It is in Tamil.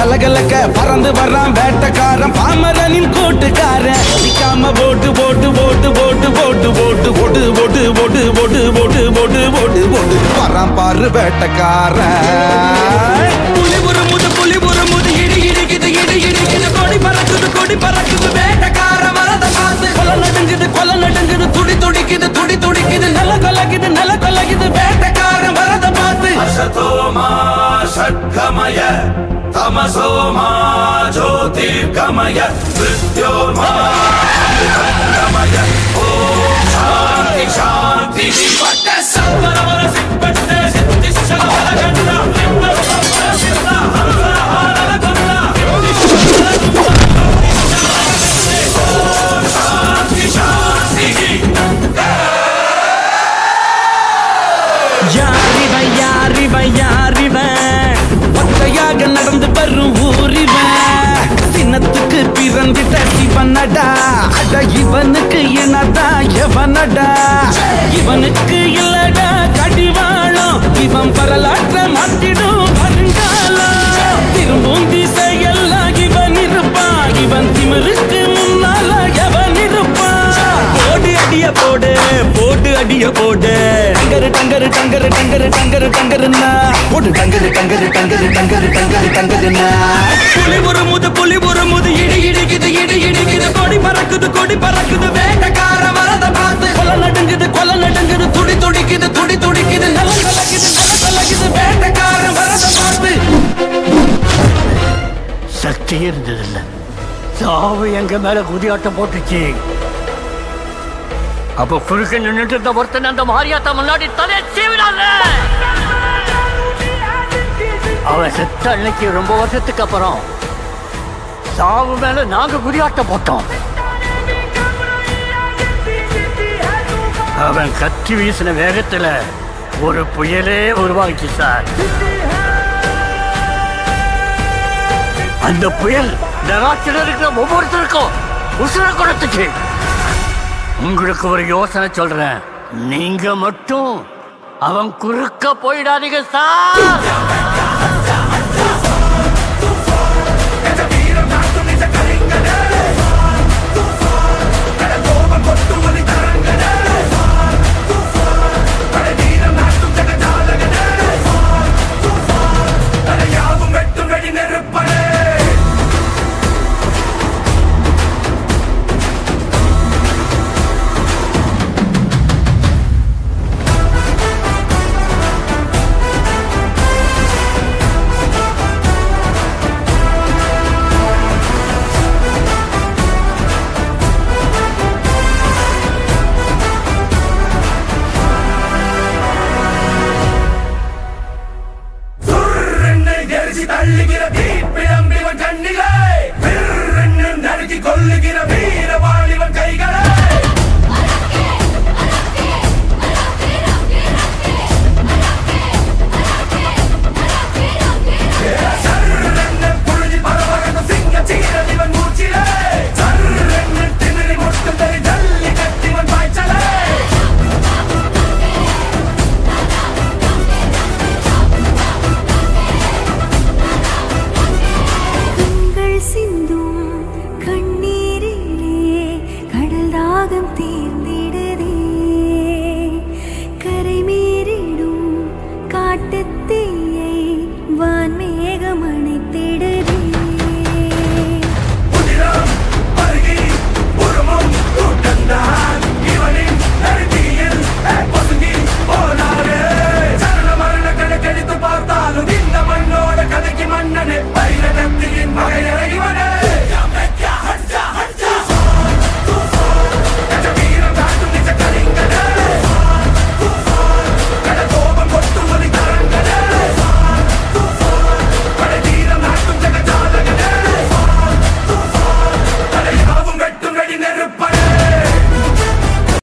கலகலக்க பறந்து வர்றான் வேட்டக்காரன் பாமரனின் கூட்டுக்காரன் நிக்காம போட்டு போட்டு போட்டு போட்டு போட்டு போட்டு போட்டு போட்டு போட்டு போட்டு போட்டு போட்டு போட்டு போட்டு வரான் பாரு வேட்டக்காரன் புலி முது புலி முது இடி இடிக்குது இடி இடிக்குது கொடி பறக்குது கொடி பறக்குது வேட்டக்கார மரத பார்த்து கொலை நடுங்குது கொலை நடுங்குது துடி துடிக்குது துடி துடிக்குது நில கொலகுது நில கொலகுது வேட்டக்கார மரத பார்த்து असतोमा षट्कमय तमसोमा ज्योतिर्गमय मृत्योर्मा अमृतङ्गमय ॐ शान्ति शान्ति पट्ट सत्वरवर सिक्पट्ट सिद्धिश्चल बलगण्ड बिम्ब सत्वर सिद्ध हंस आनलगण्ड ॐ शान्ति शान्ति யாரிவன் யாரிவன் யாரிவன் ஒத்தையாக நடந்து வரும் ஊரிவன் சின்னத்துக்கு பிறந்திட்ட சிவனடா அட இவனுக்கு இனதா எவனடா இவனுக்கு இல்லடா கடிவாளம் இவன் வரலாற்ற மாத்திடும் வருங்காலம் திரும்பும் திசையெல்லாம் இவன் இருப்பான் இவன் திமிருக்கு முன்னால எவன் இருப்பான் போடு அடிய போடு போடு அடிய போடு டங்கரு டங்கரு டங்கரு டங்கரு டங்கரு டங்கருன்னா போடு டங்கரு டங்கரு டங்கரு டங்கரு டங்கரு டங்கருன்னா புலி ஒரு முது புலி ஒரு முது இடி இடிக்குது இடி இடிக்குது கொடி பறக்குது கொடி பறக்குது வேட்டக்கார வரத பார்த்து கொலை நடுங்குது கொலை நடுங்குது துடி துடிக்குது துடி துடிக்குது நில கலக்குது நில கலக்குது வேட்டக்கார வரத பார்த்து சக்தி இருந்ததில்ல சாவு எங்க மேல குதியாட்டம் போட்டுச்சு அப்ப குறுக்க நின்னுட்டு இருந்த ஒருத்தன் அந்த மாரியாத்தா முன்னாடி தலையை சீவினால அவன் செத்த அன்னைக்கு ரொம்ப வருஷத்துக்கு அப்புறம் சாவு மேல நாங்க குதியாட்டம் போட்டோம் அவன் கத்தி வீசின வேகத்துல ஒரு புயலே உருவாகிச்சு சார் அந்த புயல் நராட்சியில் இருக்கிற ஒவ்வொருத்தருக்கும் உசுர கொடுத்துச்சு உங்களுக்கு ஒரு யோசனை சொல்றேன் நீங்க மட்டும் அவன் குறுக்க போயிடாதீங்க சார்